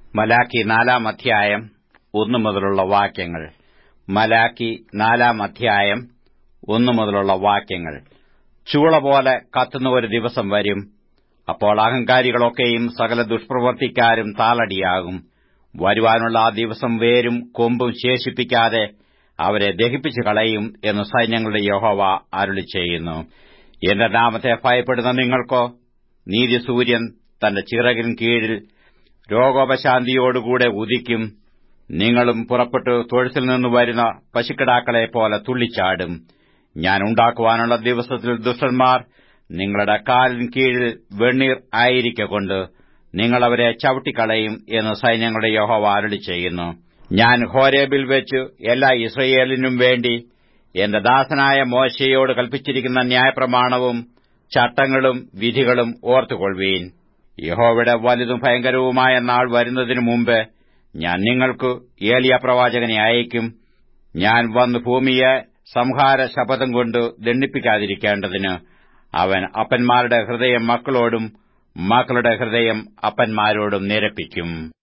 മലാക്കി നാലാം അധ്യായം ഒന്നു മുതലുള്ള വാക്യങ്ങൾ മലാക്കി നാലാം അധ്യായം ഒന്നു മുതലുള്ള വാക്യങ്ങൾ ചൂള പോലെ കത്തുന്ന ഒരു ദിവസം വരും അപ്പോൾ അഹങ്കാരികളൊക്കെയും സകല ദുഷ്പ്രവർത്തിക്കാരും താളടിയാകും വരുവാനുള്ള ആ ദിവസം വേരും കൊമ്പും ശേഷിപ്പിക്കാതെ അവരെ ദഹിപ്പിച്ചു കളയും എന്ന് സൈന്യങ്ങളുടെ യഹോവ അരുളി ചെയ്യുന്നു എന്റെ നാമത്തെ ഭയപ്പെടുന്ന നിങ്ങൾക്കോ നീതിസൂര്യൻ തന്റെ ചിറകിൻ കീഴിൽ രോഗോപശാന്തിയോടുകൂടെ ഉദിക്കും നിങ്ങളും പുറപ്പെട്ടു തൊഴുത്തിൽ നിന്ന് വരുന്ന പശുക്കിടാക്കളെ പോലെ തുള്ളിച്ചാടും ഞാൻ ഉണ്ടാക്കുവാനുള്ള ദിവസത്തിൽ ദുഷ്ടന്മാർ നിങ്ങളുടെ കാലിൻ കീഴിൽ വെണ്ണീർ ആയിരിക്കൊണ്ട് നിങ്ങൾ അവരെ ചവിട്ടിക്കളയും എന്ന് സൈന്യങ്ങളുടെ യഹോവ അരുളി ചെയ്യുന്നു ഞാൻ ഹോരേബിൽ വെച്ച് എല്ലാ ഇസ്രയേലിനും വേണ്ടി എന്റെ ദാസനായ മോശയോട് കൽപ്പിച്ചിരിക്കുന്ന ന്യായപ്രമാണവും ചട്ടങ്ങളും വിധികളും ഓർത്തുകൊള്ളുവീൻ യഹോവയുടെ വലുതും ഭയങ്കരവുമായ നാൾ വരുന്നതിനു മുമ്പ് ഞാൻ നിങ്ങൾക്ക് ഏലിയ പ്രവാചകനെ അയക്കും ഞാൻ വന്ന് ഭൂമിയെ സംഹാര ശപഥം കൊണ്ട് ദണ്ഡിപ്പിക്കാതിരിക്കേണ്ടതിന് അവൻ അപ്പന്മാരുടെ ഹൃദയം മക്കളോടും മക്കളുടെ ഹൃദയം അപ്പന്മാരോടും നിരപ്പിക്കും